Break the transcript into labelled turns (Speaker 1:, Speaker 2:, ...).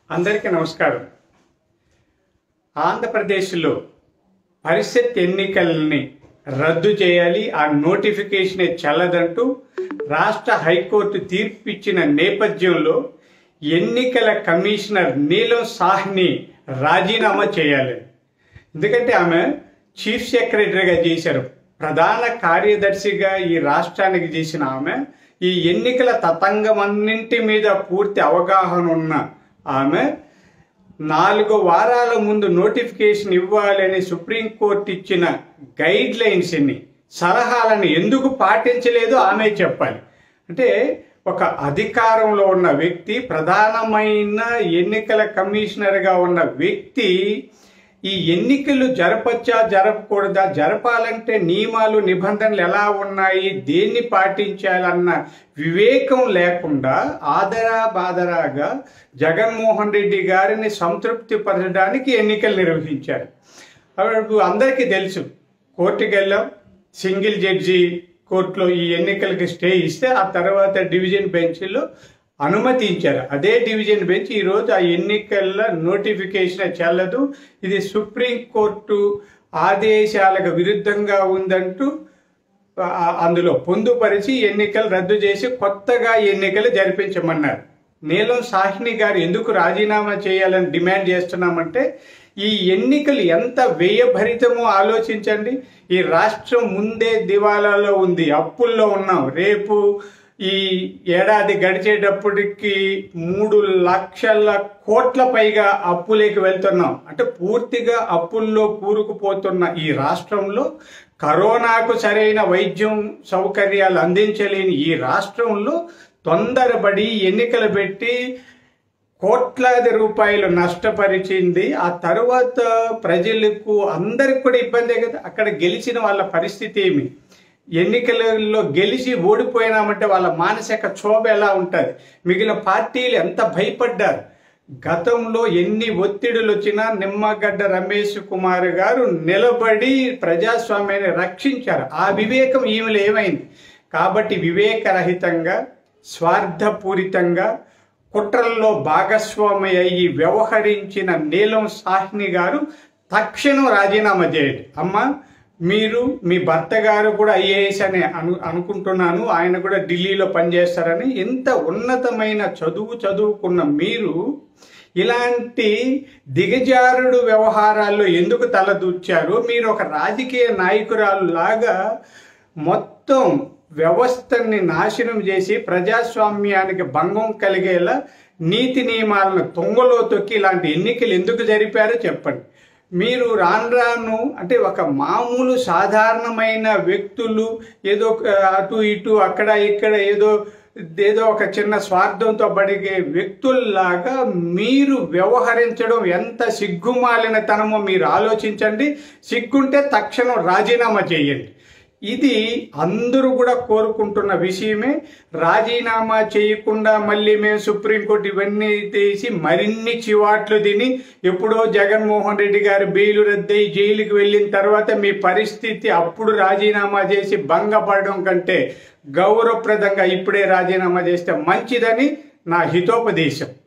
Speaker 1: అందరికీ నమస్కారం ఆంధ్రప్రదేశ్లో పరిషత్ ఎన్నికల్ని రద్దు చేయాలి ఆ నోటిఫికేషనే చెల్లదంటూ రాష్ట్ర హైకోర్టు తీర్పు ఇచ్చిన నేపథ్యంలో ఎన్నికల కమిషనర్ నీలం సాహ్ని రాజీనామా చేయాలి ఎందుకంటే ఆమె చీఫ్ సెక్రటరీగా చేశారు ప్రధాన కార్యదర్శిగా ఈ రాష్ట్రానికి చేసిన ఆమె ఈ ఎన్నికల తతంగమన్నింటి మీద పూర్తి అవగాహన ఉన్న ఆమె నాలుగు వారాల ముందు నోటిఫికేషన్ ఇవ్వాలని సుప్రీంకోర్టు ఇచ్చిన గైడ్ లైన్స్ని సలహాలను ఎందుకు పాటించలేదో ఆమె చెప్పాలి అంటే ఒక అధికారంలో ఉన్న వ్యక్తి ప్రధానమైన ఎన్నికల కమిషనర్గా ఉన్న వ్యక్తి ఈ ఎన్నికలు జరపచ్చా జరపకూడదా జరపాలంటే నియమాలు నిబంధనలు ఎలా ఉన్నాయి దేన్ని పాటించాలన్న వివేకం లేకుండా ఆదరా బాదరాగా జగన్మోహన్ రెడ్డి గారిని సంతృప్తి పరచడానికి ఎన్నికలు నిర్వహించారు అప్పుడు అందరికీ తెలుసు కోర్టుకి వెళ్ళాం సింగిల్ జడ్జి కోర్టులో ఈ ఎన్నికలకి స్టే ఇస్తే ఆ తర్వాత డివిజన్ బెంచ్లో అనుమతించారు అదే డివిజన్ బెంచ్ ఈరోజు ఆ ఎన్నికల నోటిఫికేషన్ చెల్లదు ఇది సుప్రీంకోర్టు ఆదేశాలకు విరుద్ధంగా ఉందంటూ ఆ- అందులో పొందుపరిచి ఎన్నికలు రద్దు చేసి కొత్తగా ఎన్నికలు జరిపించమన్నారు నీలం సాహ్ని గారు ఎందుకు రాజీనామా చేయాలని డిమాండ్ చేస్తున్నామంటే ఈ ఎన్నికలు ఎంత వ్యయభరితమో ఆలోచించండి ఈ రాష్ట్రం ముందే దివాలాలో ఉంది అప్పుల్లో ఉన్నాం రేపు ఈ ఏడాది గడిచేటప్పటికి మూడు లక్షల కోట్ల పైగా అప్పులేకి వెళ్తున్నాం అంటే పూర్తిగా అప్పుల్లో కూరుకుపోతున్న ఈ రాష్ట్రంలో కరోనాకు సరైన వైద్యం సౌకర్యాలు అందించలేని ఈ రాష్ట్రంలో తొందరపడి ఎన్నికలు పెట్టి కోట్లాది రూపాయలు నష్టపరిచింది ఆ తర్వాత ప్రజలకు అందరికి కూడా ఇబ్బందే కదా అక్కడ గెలిచిన వాళ్ళ పరిస్థితి ఏమి ఎన్నికలలో గెలిచి ఓడిపోయినామంటే వాళ్ళ మానసిక క్షోభ ఎలా ఉంటుంది మిగిలిన పార్టీలు ఎంత భయపడ్డారు గతంలో ఎన్ని ఒత్తిడులు వచ్చినా నిమ్మగడ్డ రమేష్ కుమార్ గారు నిలబడి ప్రజాస్వామ్యాన్ని రక్షించారు ఆ వివేకం ఈమెలో ఏమైంది కాబట్టి వివేకరహితంగా స్వార్థపూరితంగా కుట్రల్లో భాగస్వామి అయ్యి వ్యవహరించిన నీలం సాహ్ని గారు తక్షణం రాజీనామా చేయండి అమ్మ మీరు మీ భర్త గారు కూడా ఐఏఎస్ అని అను అనుకుంటున్నాను ఆయన కూడా ఢిల్లీలో పనిచేస్తారని ఎంత ఉన్నతమైన చదువు చదువుకున్న మీరు ఇలాంటి దిగజారుడు వ్యవహారాల్లో ఎందుకు తలదూర్చారో మీరు ఒక రాజకీయ నాయకురాలు లాగా మొత్తం వ్యవస్థని నాశనం చేసి ప్రజాస్వామ్యానికి భంగం కలిగేలా నీతి నియమాలను తొంగలో తొక్కి ఇలాంటి ఎన్నికలు ఎందుకు జరిపారో చెప్పండి మీరు రాను రాను అంటే ఒక మామూలు సాధారణమైన వ్యక్తులు ఏదో ఆ, అటు ఇటు అక్కడ ఇక్కడ ఏదో ఏదో ఒక చిన్న స్వార్థంతో బడిగే వ్యక్తుల్లాగా మీరు వ్యవహరించడం ఎంత సిగ్గుమాలిన తనమో మీరు ఆలోచించండి సిగ్గుంటే తక్షణం రాజీనామా చేయండి ఇది అందరూ కూడా కోరుకుంటున్న విషయమే రాజీనామా చేయకుండా మళ్ళీ మేము సుప్రీంకోర్టు ఇవన్నీ తీసి మరిన్ని చివాట్లు తిని ఎప్పుడో జగన్మోహన్ రెడ్డి గారు బెయిలు రద్దయి జైలుకి వెళ్ళిన తర్వాత మీ పరిస్థితి అప్పుడు రాజీనామా చేసి భంగపడడం కంటే గౌరవప్రదంగా ఇప్పుడే రాజీనామా చేస్తే మంచిదని నా హితోపదేశం